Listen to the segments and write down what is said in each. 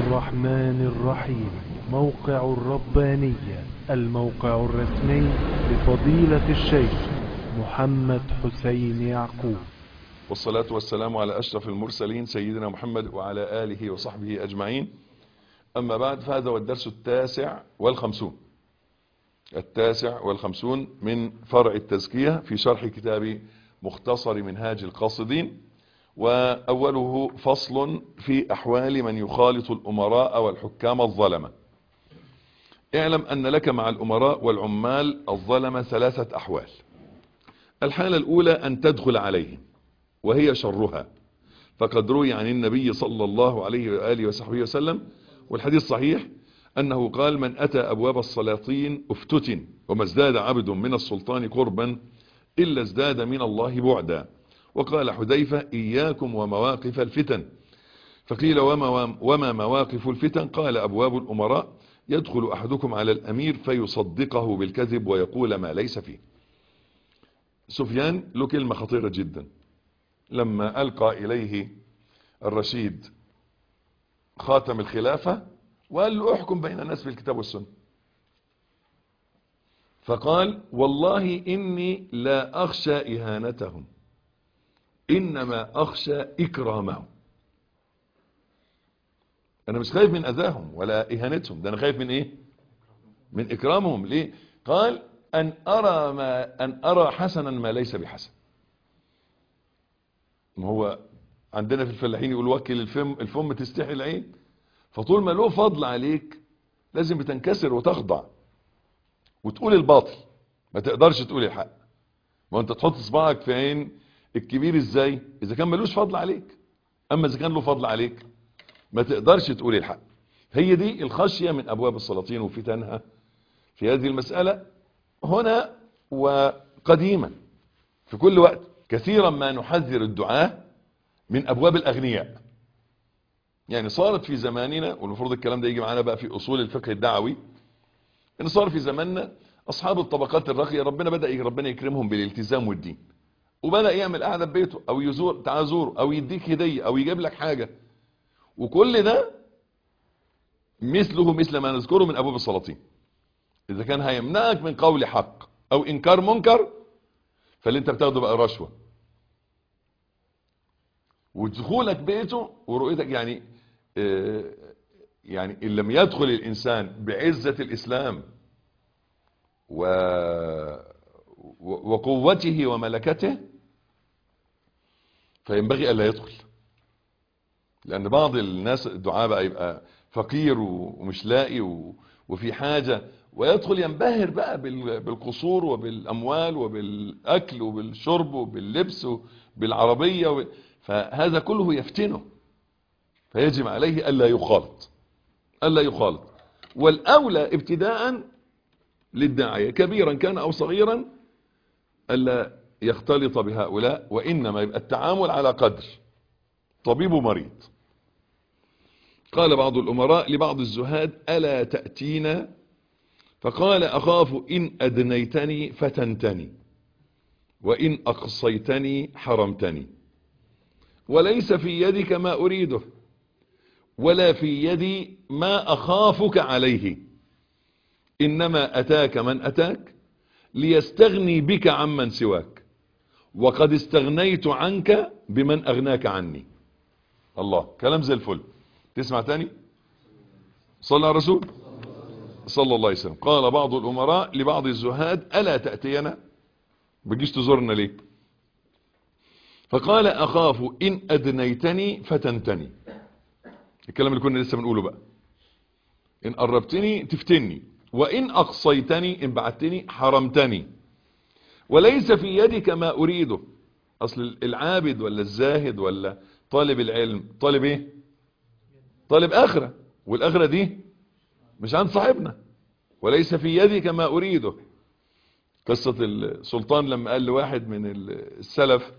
الرحمن الرحيم موقع الربانية الموقع الرسمي لفضيلة الشيخ محمد حسين يعقوب والصلاة والسلام على أشرف المرسلين سيدنا محمد وعلى آله وصحبه أجمعين أما بعد فهذا هو الدرس التاسع والخمسون التاسع والخمسون من فرع التزكية في شرح كتاب مختصر منهاج القاصدين وأوله فصل في أحوال من يخالط الأمراء والحكام الظلمة اعلم أن لك مع الأمراء والعمال الظلمة ثلاثة أحوال الحالة الأولى أن تدخل عليهم وهي شرها فقد روي عن النبي صلى الله عليه وآله وصحبه وسلم والحديث صحيح أنه قال من أتى أبواب السلاطين افتتن وما ازداد عبد من السلطان قربا إلا ازداد من الله بعدا وقال حذيفة إياكم ومواقف الفتن فقيل وما, وما مواقف الفتن قال أبواب الأمراء يدخل أحدكم على الأمير فيصدقه بالكذب ويقول ما ليس فيه سفيان له كلمة خطيرة جدا لما ألقى إليه الرشيد خاتم الخلافة وقال له احكم بين الناس بالكتاب والسنة فقال والله إني لا أخشى إهانتهم إنما أخشى إكرامهم أنا مش خايف من أذاهم ولا إهانتهم ده أنا خايف من إيه من إكرامهم ليه قال أن أرى, ما أن أرى حسنا ما ليس بحسن ما هو عندنا في الفلاحين يقول وكل الفم, الفم تستحي العين فطول ما له فضل عليك لازم بتنكسر وتخضع وتقول الباطل ما تقدرش تقول الحق ما انت تحط صباعك في عين الكبير ازاي اذا كان ملوش فضل عليك اما اذا كان له فضل عليك ما تقدرش تقول الحق هي دي الخشية من ابواب السلاطين وفتنها في هذه المسألة هنا وقديما في كل وقت كثيرا ما نحذر الدعاة من ابواب الاغنياء يعني صارت في زماننا والمفروض الكلام ده يجي معانا بقى في اصول الفقه الدعوي ان صار في زماننا اصحاب الطبقات الراقية ربنا بدأ ربنا يكرمهم بالالتزام والدين وبدأ يعمل قاعدة ببيته او يزور تعال زوره او يديك هدية او يجيب لك حاجة وكل ده مثله مثل ما نذكره من ابواب السلاطين اذا كان هيمنعك من قول حق او انكار منكر فاللي انت بتاخده بقى رشوة ودخولك بيته ورؤيتك يعني اه يعني ان لم يدخل الانسان بعزة الاسلام و وقوته وملكته فينبغي الا يدخل لان بعض الناس الدعاء بقى يبقى فقير ومش لاقي وفي حاجة ويدخل ينبهر بقى بالقصور وبالاموال وبالاكل وبالشرب وباللبس وبالعربية وب... فهذا كله يفتنه فيجب عليه الا يخالط الا يخالط والاولى ابتداء للداعية كبيرا كان او صغيرا الا يختلط بهؤلاء وانما يبقى التعامل على قدر طبيب مريض قال بعض الامراء لبعض الزهاد الا تأتينا فقال اخاف ان ادنيتني فتنتني وان اقصيتني حرمتني وليس في يدك ما اريده ولا في يدي ما اخافك عليه انما اتاك من اتاك ليستغني بك عمن سواك وقد استغنيت عنك بمن اغناك عني الله كلام زي الفل تسمع تاني صلى على الرسول صلى الله عليه وسلم قال بعض الامراء لبعض الزهاد الا تأتينا بجيش تزورنا ليه فقال اخاف ان ادنيتني فتنتني الكلام اللي كنا لسه بنقوله بقى ان قربتني تفتني وان اقصيتني ان بعدتني حرمتني وليس في يدك ما اريده اصل العابد ولا الزاهد ولا طالب العلم طالب ايه طالب اخرة والاخرة دي مش عند صاحبنا وليس في يدك ما اريده قصة السلطان لما قال لواحد من السلف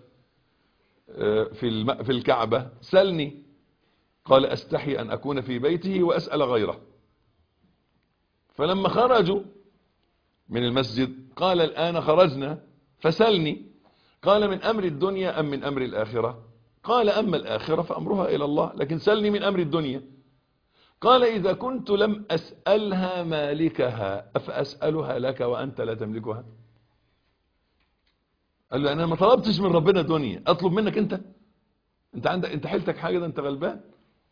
في في الكعبة سلني قال استحي ان اكون في بيته واسأل غيره فلما خرجوا من المسجد قال الان خرجنا فسلني قال من امر الدنيا ام من امر الاخرة قال اما الاخرة فامرها الى الله لكن سلني من امر الدنيا قال إذا كنت لم أسألها مالكها أفأسألها لك وأنت لا تملكها قال له أنا ما طلبتش من ربنا دنيا أطلب منك أنت أنت عندك أنت حيلتك حاجة ده أنت غلبان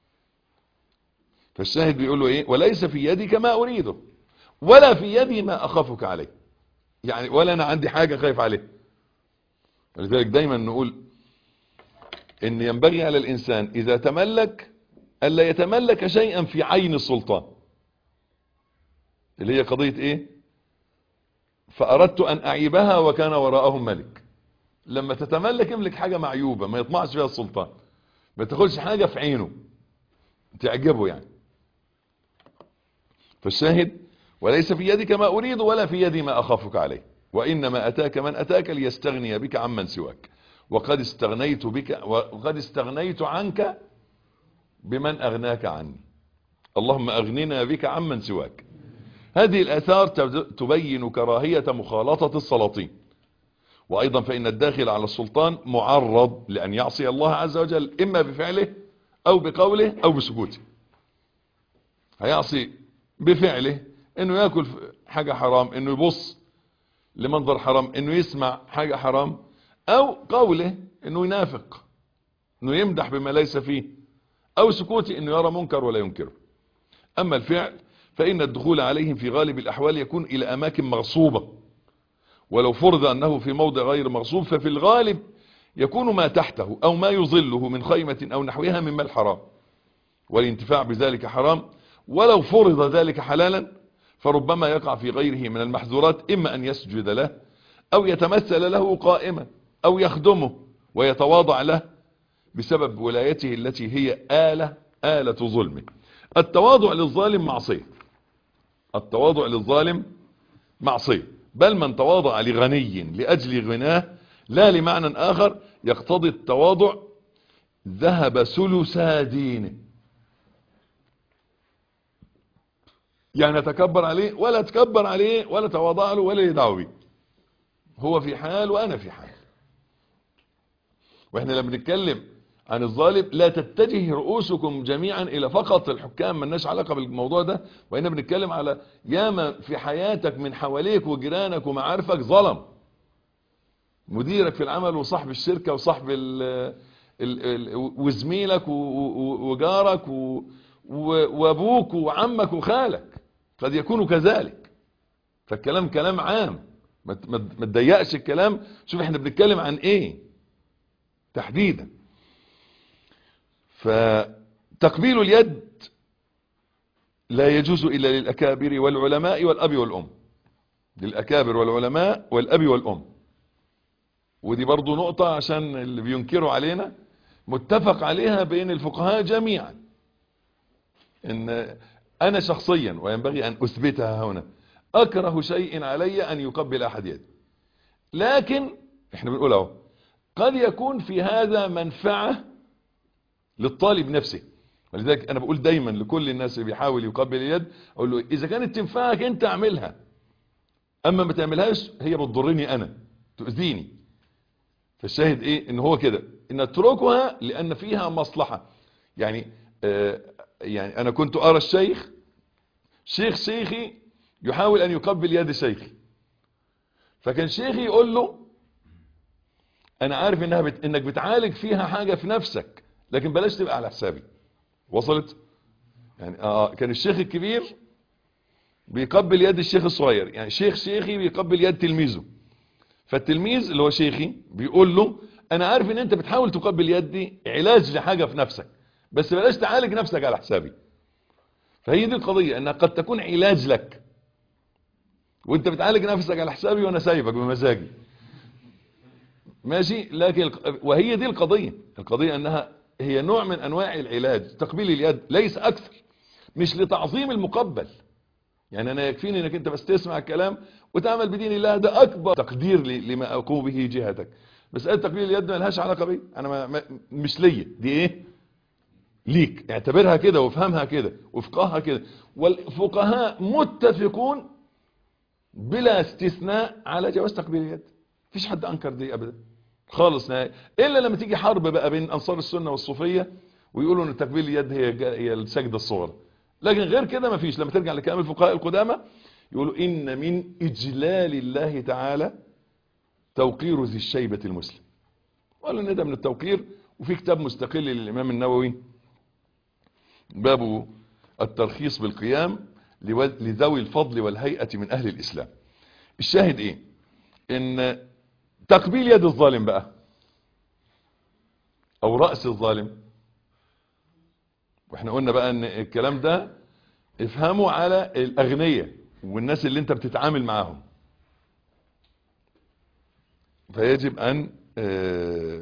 فالشاهد بيقول له إيه وليس في يدك ما أريده ولا في يدي ما أخافك عليه يعني ولا أنا عندي حاجة خايف عليه ولذلك دايما نقول ان ينبغي على الانسان اذا تملك الا يتملك شيئا في عين السلطان اللي هي قضية ايه فاردت ان اعيبها وكان وراءهم ملك لما تتملك املك حاجة معيوبة ما يطمعش فيها السلطان ما تاخدش حاجة في عينه تعجبه يعني فالشاهد وليس في يدك ما اريد ولا في يدي ما اخافك عليه وانما اتاك من اتاك ليستغني بك عمن سواك وقد استغنيت بك وقد استغنيت عنك بمن اغناك عني اللهم اغننا بك عمن سواك هذه الاثار تبين كراهية مخالطة السلاطين وايضا فان الداخل على السلطان معرض لان يعصي الله عز وجل اما بفعله او بقوله او بسكوته هيعصي بفعله انه ياكل حاجة حرام انه يبص لمنظر حرام انه يسمع حاجة حرام او قوله انه ينافق انه يمدح بما ليس فيه او سكوتي انه يرى منكر ولا ينكره اما الفعل فان الدخول عليهم في غالب الاحوال يكون الى اماكن مغصوبة ولو فرض انه في موضع غير مغصوب ففي الغالب يكون ما تحته او ما يظله من خيمة او نحوها مما الحرام والانتفاع بذلك حرام ولو فرض ذلك حلالا فربما يقع في غيره من المحظورات اما ان يسجد له او يتمثل له قائما او يخدمه ويتواضع له بسبب ولايته التي هي آلة آلة ظلمه التواضع للظالم معصية التواضع للظالم معصية بل من تواضع لغني لأجل غناه لا لمعنى آخر يقتضي التواضع ذهب ثلثا دينه يعني تكبر عليه ولا تكبر عليه ولا تواضع له ولا يدعو به هو في حال وأنا في حال واحنا لما بنتكلم عن الظالم لا تتجه رؤوسكم جميعا الى فقط الحكام ملناش علاقة بالموضوع ده وإحنا بنتكلم على ياما في حياتك من حواليك وجيرانك ومعارفك ظلم مديرك في العمل وصاحب الشركة وصاحب ال ال ال وزميلك وجارك وابوك وعمك وخالك قد يكونوا كذلك فالكلام كلام عام ما تضيقش الكلام شوف احنا بنتكلم عن ايه تحديدا فتقبيل اليد لا يجوز إلا للأكابر والعلماء والأب والأم للأكابر والعلماء والأب والأم ودي برضو نقطة عشان اللي بينكروا علينا متفق عليها بين الفقهاء جميعا ان انا شخصيا وينبغي ان اثبتها هنا اكره شيء علي ان يقبل احد يدي لكن احنا بنقول اهو قد يكون في هذا منفعة للطالب نفسه ولذلك انا بقول دايما لكل الناس اللي بيحاول يقبل اليد اقول له اذا كانت تنفعك انت اعملها اما ما تعملهاش هي بتضرني انا تؤذيني فالشاهد ايه ان هو كده ان اتركها لان فيها مصلحة يعني آه يعني انا كنت ارى الشيخ شيخ شيخي يحاول ان يقبل يد شيخي فكان شيخي يقول له انا عارف انها بت... انك بتعالج فيها حاجة في نفسك لكن بلاش تبقى على حسابي وصلت يعني آه كان الشيخ الكبير بيقبل يد الشيخ الصغير يعني شيخ شيخي بيقبل يد تلميذه فالتلميذ اللي هو شيخي بيقول له انا عارف ان انت بتحاول تقبل يدي علاج لحاجة في نفسك بس بلاش تعالج نفسك على حسابي فهي دي القضية انها قد تكون علاج لك وانت بتعالج نفسك على حسابي وانا سايبك بمزاجي ماشي لكن وهي دي القضية القضية انها هي نوع من انواع العلاج تقبيل اليد ليس اكثر مش لتعظيم المقبل يعني انا يكفيني انك انت بس تسمع الكلام وتعمل بدين الله ده اكبر تقدير لما اقوم به جهتك بس تقبيل اليد ما لهاش علاقة بي انا ما ما مش ليا دي ايه ليك اعتبرها كده وافهمها كده وافقهها كده والفقهاء متفقون بلا استثناء على جواز تقبيل اليد مفيش حد انكر دي ابدا خالص نهائي الا لما تيجي حرب بقى بين انصار السنة والصوفية ويقولوا ان تقبيل اليد هي هي السجدة الصغرى لكن غير كده مفيش لما ترجع لكلام الفقهاء القدامى يقولوا ان من اجلال الله تعالى توقير ذي الشيبة المسلم وقالوا ان ده من التوقير وفي كتاب مستقل للامام النووي باب الترخيص بالقيام لو- لذوي الفضل والهيئة من اهل الاسلام الشاهد ايه ان تقبيل يد الظالم بقى او رأس الظالم واحنا قلنا بقى ان الكلام ده افهموا على الاغنياء والناس اللي انت بتتعامل معاهم فيجب ان آه،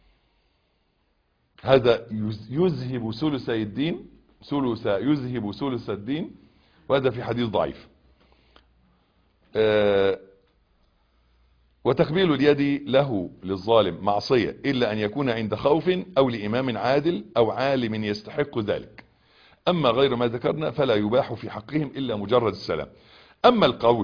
هذا يز- يذهب ثلثي الدين ثلث يذهب ثلث الدين وهذا في حديث ضعيف آه، وتقبيل اليد له للظالم معصية إلا أن يكون عند خوف أو لإمام عادل أو عالم يستحق ذلك أما غير ما ذكرنا فلا يباح في حقهم إلا مجرد السلام أما القول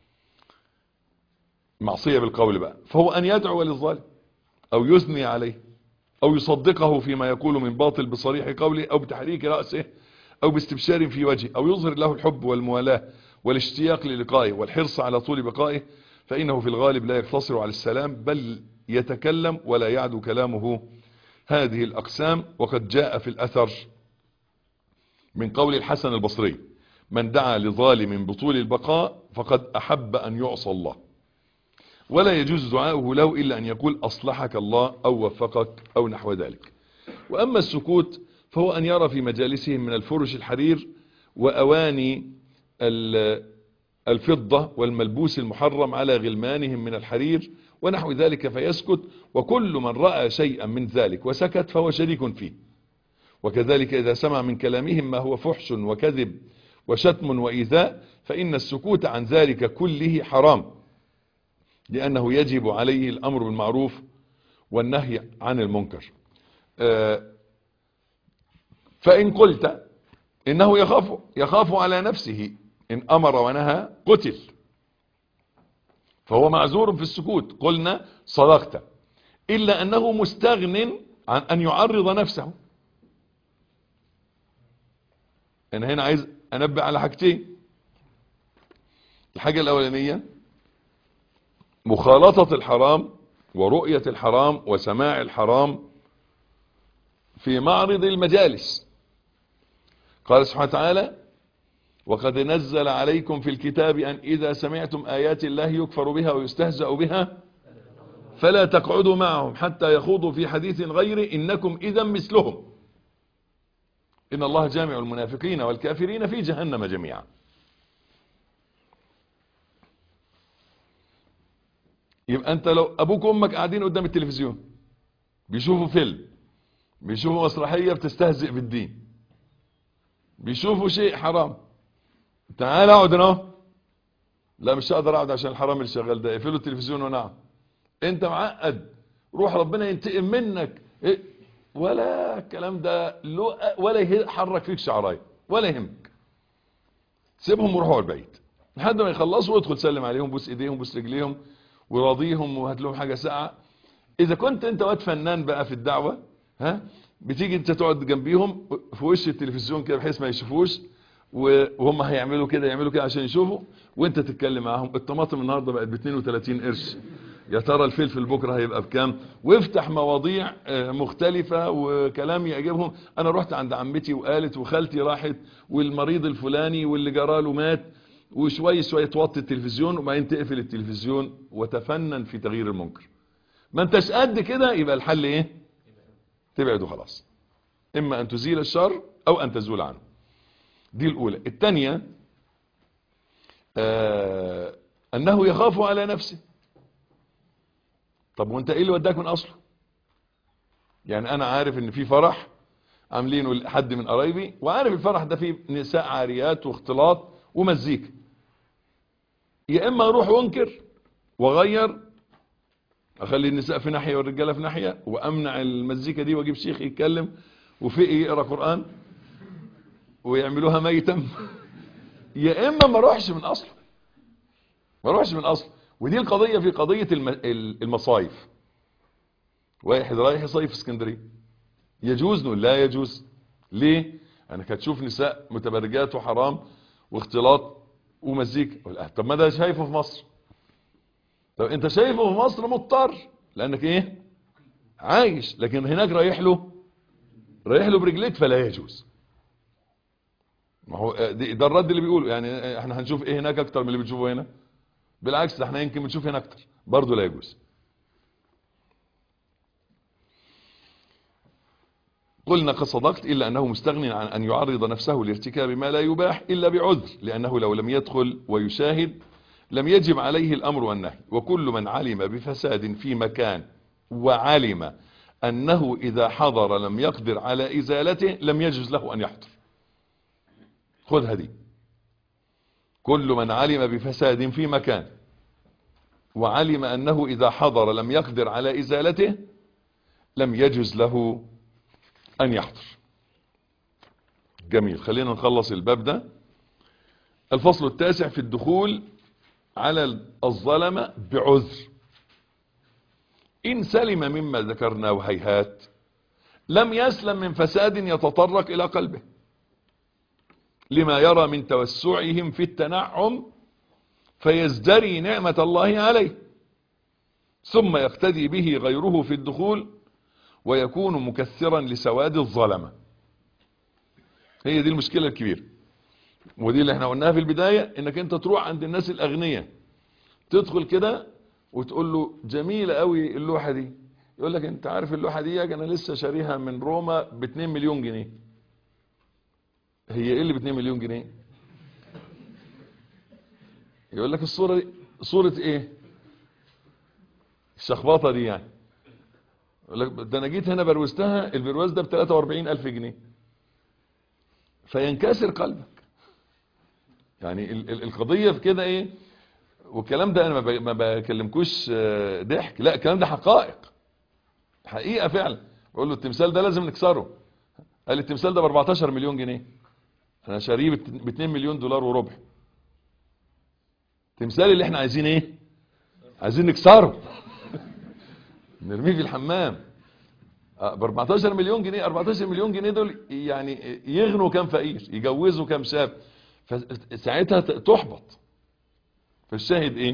معصية بالقول بقى فهو أن يدعو للظالم أو يثني عليه أو يصدقه فيما يقول من باطل بصريح قوله أو بتحريك رأسه أو باستبشار في وجهه أو يظهر له الحب والموالاة والاشتياق للقائه والحرص على طول بقائه فإنه في الغالب لا يقتصر على السلام بل يتكلم ولا يعدو كلامه هذه الأقسام وقد جاء في الأثر من قول الحسن البصري من دعا لظالم بطول البقاء فقد أحب أن يعصى الله ولا يجوز دعاؤه له إلا أن يقول أصلحك الله أو وفقك أو نحو ذلك وأما السكوت فهو أن يرى في مجالسهم من الفرش الحرير وأواني ال- الفضة والملبوس المحرم على غلمانهم من الحرير ونحو ذلك فيسكت وكل من رأى شيئا من ذلك وسكت فهو شريك فيه وكذلك إذا سمع من كلامهم ما هو فحش وكذب وشتم وإيذاء فإن السكوت عن ذلك كله حرام لأنه يجب عليه الأمر بالمعروف والنهي عن المنكر آه، فإن قلت إنه يخاف يخاف على نفسه إن أمر ونهى قتل فهو معذور في السكوت قلنا صدقت إلا أنه مستغن عن أن يعرض نفسه أنا هنا عايز أنبه على حاجتين الحاجة الأولانية مخالطة الحرام ورؤية الحرام وسماع الحرام في معرض المجالس قال سبحانه وتعالى وقد نزل عليكم في الكتاب أن إذا سمعتم آيات الله يكفر بها ويستهزأ بها فلا تقعدوا معهم حتى يخوضوا في حديث غير إنكم إذا مثلهم إن الله جامع المنافقين والكافرين في جهنم جميعا يبقى أنت لو أبوك وأمك قاعدين قدام التلفزيون بيشوفوا فيلم بيشوفوا مسرحية بتستهزئ بالدين بيشوفوا شيء حرام تعال اقعد هنا اهو. لا مش هقدر اقعد عشان الحرام اللي شغال ده اقفلوا التلفزيون ونقعد انت معقد روح ربنا ينتقم منك إيه؟ ولا الكلام ده لو ولا يحرك فيك شعرايه ولا يهمك سيبهم وروحوا على البيت لحد ما يخلصوا وادخل سلم عليهم بوس ايديهم بوس رجليهم وراضيهم وهات لهم حاجه ساعه اذا كنت انت واد فنان بقى في الدعوه ها بتيجي انت تقعد جنبيهم في وش التلفزيون كده بحيث ما يشوفوش و- وهم هيعملوا كده يعملوا كده عشان يشوفوا وانت تتكلم معاهم الطماطم النهارده بقت ب 32 قرش يا ترى الفلفل بكره هيبقى بكام وافتح مواضيع آه، مختلفه وكلام يعجبهم انا رحت عند عمتي وقالت وخالتي راحت والمريض الفلاني واللي جراله مات وشويه شويه توطي التلفزيون وبعدين تقفل التلفزيون وتفنن في تغيير المنكر ما انتش قد كده يبقى الحل ايه تبعد وخلاص اما ان تزيل الشر او ان تزول عنه دي الاولى الثانيه آه انه يخاف على نفسه طب وانت ايه اللي وداك من اصله يعني انا عارف ان في فرح عاملينه لحد من قرايبي وعارف الفرح ده فيه نساء عاريات واختلاط ومزيكا يا اما اروح وانكر واغير اخلي النساء في ناحيه والرجاله في ناحيه وامنع المزيكا دي واجيب شيخ يتكلم وفقه يقرا قران ويعملوها ميتم يا اما ما اروحش من اصله ما اروحش من اصله ودي القضيه في قضيه الم- ال- المصايف واحد رايح يصيف في اسكندريه يجوز نقول لا يجوز ليه انك هتشوف نساء متبرجات وحرام واختلاط ومزيكا أقول اه طب ما ده شايفه في مصر طب انت شايفه في مصر مضطر لانك ايه عايش لكن هناك رايح له رايح له برجليك فلا يجوز ما هو دي- ده الرد اللي بيقوله يعني احنا هنشوف ايه هناك اكتر من اللي بنشوفه هنا بالعكس ده احنا يمكن بنشوف هنا اكتر برضه لا يجوز قلنا قد صدقت إلا أنه مستغن عن أن يعرض نفسه لارتكاب ما لا يباح إلا بعذر لأنه لو لم يدخل ويشاهد لم يجب عليه الأمر والنهي وكل من علم بفساد في مكان وعلم أنه إذا حضر لم يقدر على إزالته لم يجوز له أن يحضر خذ هذه كل من علم بفساد في مكان وعلم أنه إذا حضر لم يقدر على إزالته لم يجوز له أن يحضر جميل خلينا نخلص الباب ده الفصل التاسع في الدخول على الظلمة بعذر إن سلم مما ذكرناه هيهات لم يسلم من فساد يتطرق إلى قلبه لما يرى من توسعهم في التنعم فيزدري نعمة الله عليه ثم يقتدي به غيره في الدخول ويكون مكثرا لسواد الظلمة هي دي المشكلة الكبيرة ودي اللي احنا قلناها في البداية انك انت تروح عند الناس الاغنياء تدخل كده وتقول له جميلة قوي اللوحة دي يقول لك انت عارف اللوحة دي انا لسه شاريها من روما ب 2 مليون جنيه هي ايه اللي ب 2 مليون جنيه يقول لك الصورة دي صورة ايه الشخباطة دي يعني يقول لك ده انا جيت هنا بروزتها البرواز ده ب 43 الف جنيه فينكسر قلبك يعني ال ال القضية في كده ايه والكلام ده انا ما ب- ما بكلمكوش آه، ضحك لا الكلام ده حقائق حقيقة فعلا بقول له التمثال ده لازم نكسره قال لي التمثال ده ب 14 مليون جنيه انا شاريه ب 2 مليون دولار وربع التمثال اللي احنا عايزين ايه عايزين نكسره نرميه في الحمام ب 14 مليون جنيه 14 مليون جنيه دول يعني يغنوا كام فقير يجوزوا كام شاب فساعتها ت- تحبط فالشاهد ايه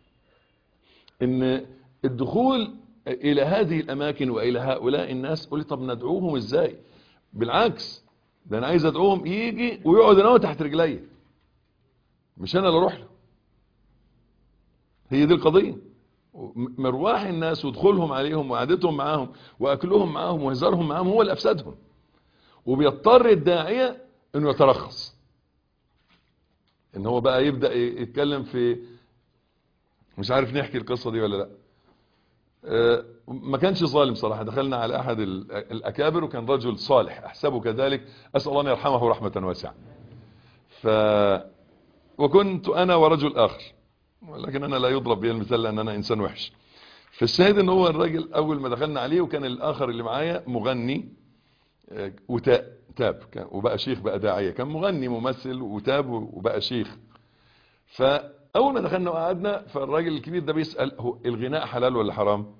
ان الدخول الى هذه الاماكن والى هؤلاء الناس قولي طب ندعوهم ازاي بالعكس ده انا عايز ادعوهم يجي ويقعد هنا تحت رجلي مش انا اللي اروح له هي دي القضيه مرواح الناس ودخولهم عليهم وقعدتهم معاهم واكلهم معاهم وهزارهم معاهم هو اللي افسدهم وبيضطر الداعيه انه يترخص ان هو بقى يبدا يتكلم في مش عارف نحكي القصه دي ولا لا آه، ما كانش ظالم صراحه دخلنا على احد ال- الاكابر وكان رجل صالح احسبه كذلك اسال الله ان يرحمه رحمه واسعه ف وكنت انا ورجل اخر ولكن انا لا يضرب بي المثال لان انا انسان وحش فالشاهد ان هو الراجل اول ما دخلنا عليه وكان الاخر اللي معايا مغني آه، وتاب تاب كان- وبقى شيخ بقى داعية كان مغني ممثل وتاب وبقى شيخ فاول ما دخلنا وقعدنا فالراجل الكبير ده بيسأل هو الغناء حلال ولا حرام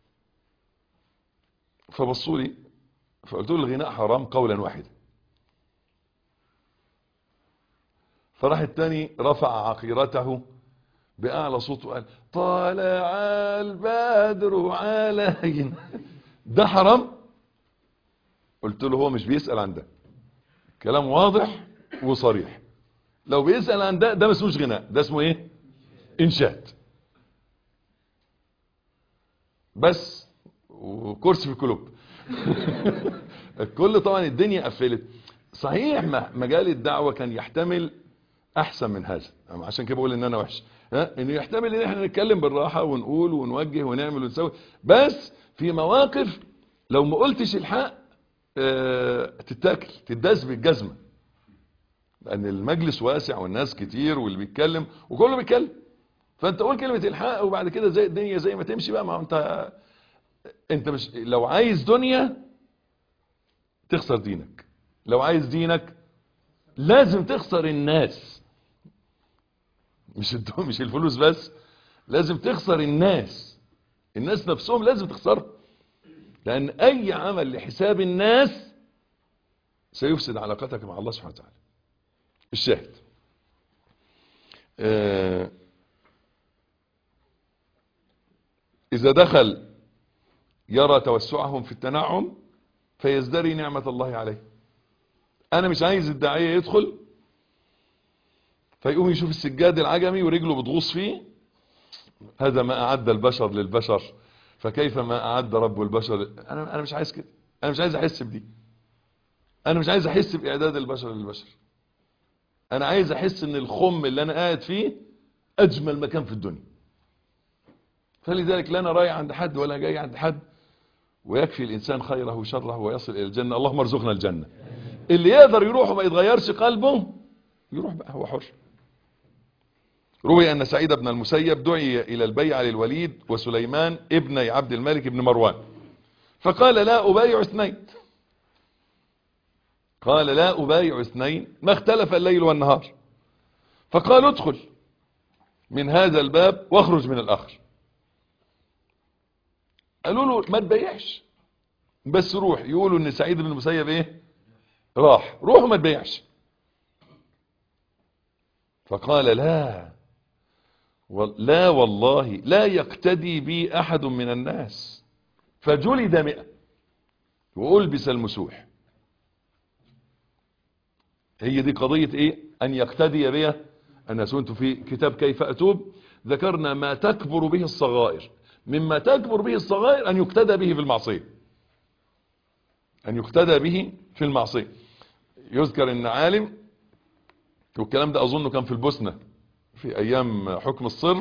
فبصوا لي فقلت له الغناء حرام قولا واحدا فراح التاني رفع عقيرته بأعلى صوت وقال طالع البدر علينا ده حرام قلت له هو مش بيسأل عن ده كلام واضح وصريح لو بيسأل عن ده ده ما اسموش غناء ده اسمه ايه انشاد بس وكرسي في الكلوب الكل طبعا الدنيا قفلت صحيح م- مجال الدعوة كان يحتمل احسن من هذا أما عشان كده بقول ان انا وحش ها انه يحتمل ان احنا نتكلم بالراحة ونقول ونوجه ونعمل ونسوي بس في مواقف لو ما قلتش الحق آه، تتاكل تداس بالجزمة لان المجلس واسع والناس كتير واللي بيتكلم وكله بيتكلم فانت قول كلمة الحق وبعد كده زي الدنيا زي ما تمشي بقى ما هو انت انت مش لو عايز دنيا تخسر دينك لو عايز دينك لازم تخسر الناس مش الدو مش الفلوس بس لازم تخسر الناس الناس نفسهم لازم تخسرهم لان اي عمل لحساب الناس سيفسد علاقتك مع الله سبحانه وتعالى الشاهد آه إذا دخل يرى توسعهم في التنعم فيزدري نعمة الله عليه أنا مش عايز الداعية يدخل فيقوم يشوف السجاد العجمي ورجله بتغوص فيه هذا ما أعد البشر للبشر فكيف ما أعد رب البشر أنا, أنا مش عايز كده أنا مش عايز أحس بدي أنا مش عايز أحس بإعداد البشر للبشر أنا عايز أحس إن الخم اللي أنا قاعد فيه أجمل مكان في الدنيا فلذلك لا أنا رايح عند حد ولا جاي عند حد ويكفي الإنسان خيره وشره ويصل إلى الجنة اللهم ارزقنا الجنة اللي يقدر يروح وما يتغيرش قلبه يروح بقى هو حر روي أن سعيد بن المسيب دعي إلى البيعة للوليد وسليمان ابن عبد الملك بن مروان فقال لا أبايع اثنين قال لا أبايع اثنين ما اختلف الليل والنهار فقال ادخل من هذا الباب واخرج من الآخر قالوا له ما تبيعش بس روح يقولوا ان سعيد بن المسيب ايه راح روح وما تبيعش فقال لا لا والله لا يقتدي بي احد من الناس فجلد مئة والبس المسوح هي دي قضية ايه ان يقتدي بي الناس وانتم في كتاب كيف اتوب ذكرنا ما تكبر به الصغائر مما تكبر به الصغائر ان يقتدى به في المعصية ان يقتدى به في المعصية يذكر ان عالم والكلام ده اظنه كان في البوسنة في ايام حكم الصرب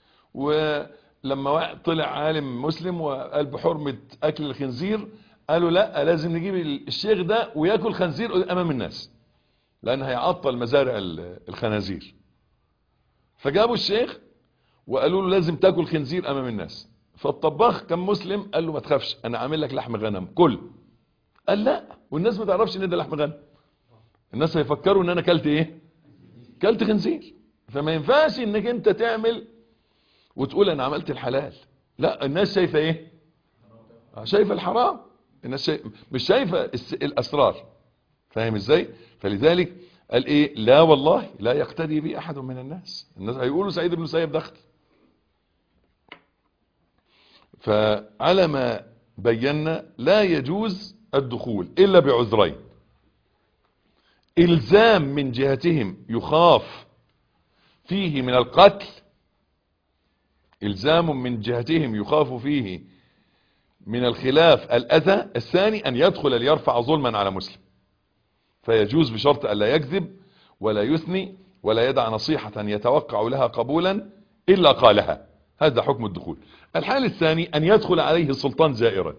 ولما طلع عالم مسلم وقال بحرمة اكل الخنزير قالوا لا لازم نجيب الشيخ ده وياكل خنزير امام الناس لان هيعطل مزارع الخنازير فجابوا الشيخ وقالوا له لازم تاكل خنزير امام الناس فالطباخ كان مسلم قال له ما تخافش انا عامل لك لحم غنم كل قال لا والناس ما تعرفش ان ده لحم غنم الناس هيفكروا ان انا كلت ايه كلت خنزير فما ينفعش انك انت تعمل وتقول انا عملت الحلال لا الناس شايفه ايه شايفه الحرام الناس شايفة مش شايفه الاسرار فاهم ازاي فلذلك قال ايه لا والله لا يقتدي بي احد من الناس الناس هيقولوا سعيد بن سيب دخل فعلى ما بينا لا يجوز الدخول الا بعذرين الزام من جهتهم يخاف فيه من القتل الزام من جهتهم يخاف فيه من الخلاف الاذى الثاني ان يدخل ليرفع ظلما على مسلم فيجوز بشرط ألا يكذب ولا يثني ولا يدع نصيحة يتوقع لها قبولا إلا قالها هذا حكم الدخول الحال الثاني أن يدخل عليه السلطان زائرا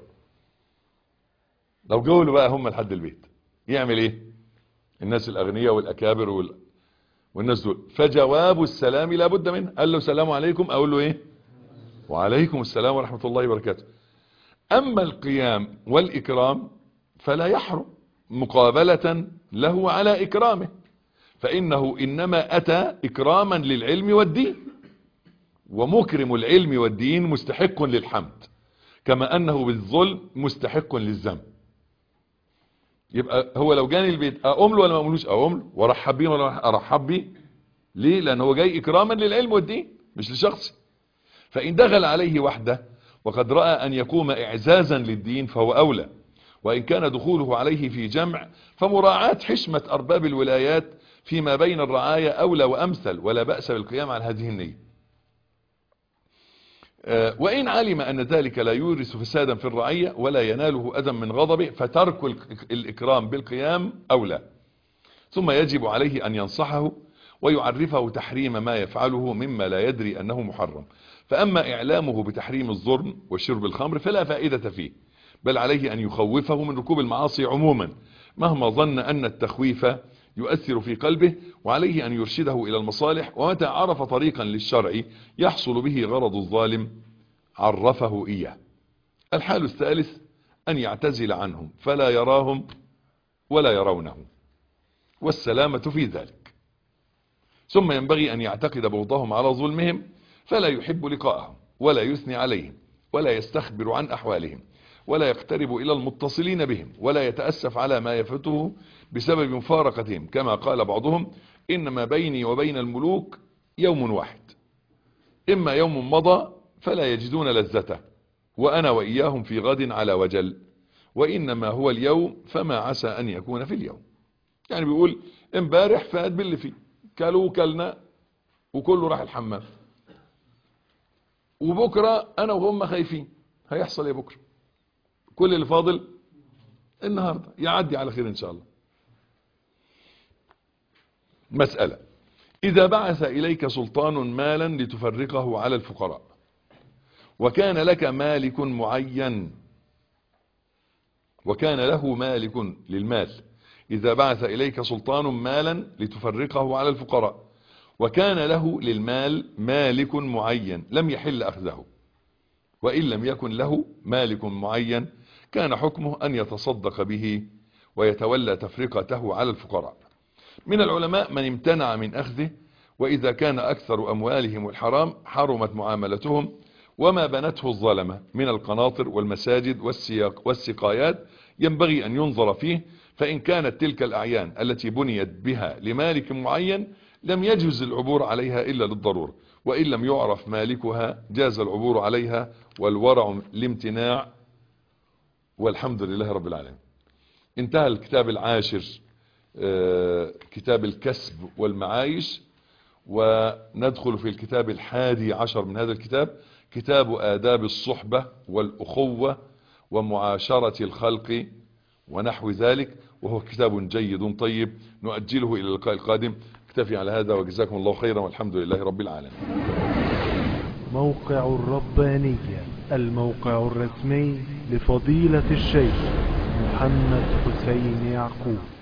لو قولوا بقى هم لحد البيت يعمل ايه الناس الأغنياء والأكابر وال... والناس دول فجواب السلام لابد منه قال له السلام عليكم أقول له ايه وعليكم السلام ورحمة الله وبركاته أما القيام والإكرام فلا يحرم مقابلة له على إكرامه فإنه إنما أتى إكراما للعلم والدين ومكرم العلم والدين مستحق للحمد كما أنه بالظلم مستحق للذنب يبقى هو لو جاني البيت أقوم له ولا ما أقوملوش أقوم له وأرحب بيه ولا أرحب بيه ليه لأن هو جاي إكراما للعلم والدين مش لشخصي فإن دخل عليه وحده وقد رأى أن يقوم إعزازا للدين فهو أولى وإن كان دخوله عليه في جمع فمراعاة حشمة أرباب الولايات فيما بين الرعاية أولى وأمثل ولا بأس بالقيام على هذه النية وإن علم أن ذلك لا يورث فسادا في الرعية ولا يناله أذى من غضبه فترك الإكرام بالقيام أولى ثم يجب عليه أن ينصحه ويعرفه تحريم ما يفعله مما لا يدري أنه محرم فأما إعلامه بتحريم الظلم وشرب الخمر فلا فائدة فيه بل عليه أن يخوفه من ركوب المعاصي عموما مهما ظن أن التخويف يؤثر في قلبه وعليه أن يرشده إلى المصالح ومتى عرف طريقا للشرع يحصل به غرض الظالم عرفه إياه الحال الثالث أن يعتزل عنهم فلا يراهم ولا يرونه والسلامة في ذلك ثم ينبغي أن يعتقد بغضهم على ظلمهم فلا يحب لقاءهم ولا يثني عليهم ولا يستخبر عن أحوالهم ولا يقترب إلى المتصلين بهم ولا يتأسف على ما يفته بسبب مفارقتهم كما قال بعضهم إنما بيني وبين الملوك يوم واحد إما يوم مضى فلا يجدون لذته وأنا وإياهم في غد على وجل وإنما هو اليوم فما عسى أن يكون في اليوم يعني بيقول امبارح فات باللي فيه كلوا كلنا وكله راح الحمام وبكرة أنا وهم خايفين هيحصل ايه بكرة كل اللي فاضل النهاردة يعدي على خير إن شاء الله مسألة إذا بعث إليك سلطان مالا لتفرقه على الفقراء وكان لك مالك معين وكان له مالك للمال إذا بعث إليك سلطان مالا لتفرقه على الفقراء وكان له للمال مالك معين لم يحل أخذه وإن لم يكن له مالك معين كان حكمه أن يتصدق به ويتولى تفرقته على الفقراء من العلماء من امتنع من أخذه وإذا كان أكثر أموالهم الحرام حرمت معاملتهم وما بنته الظلمة من القناطر والمساجد والسياق والسقايات ينبغي أن ينظر فيه فإن كانت تلك الأعيان التي بنيت بها لمالك معين لم يجوز العبور عليها إلا للضرورة وإن لم يعرف مالكها جاز العبور عليها والورع الامتناع والحمد لله رب العالمين انتهى الكتاب العاشر كتاب الكسب والمعايش وندخل في الكتاب الحادي عشر من هذا الكتاب كتاب آداب الصحبة والأخوة ومعاشرة الخلق ونحو ذلك وهو كتاب جيد طيب نؤجله إلى اللقاء القادم اكتفي على هذا وجزاكم الله خيرا والحمد لله رب العالمين موقع الربانية الموقع الرسمي لفضيلة الشيخ محمد حسين يعقوب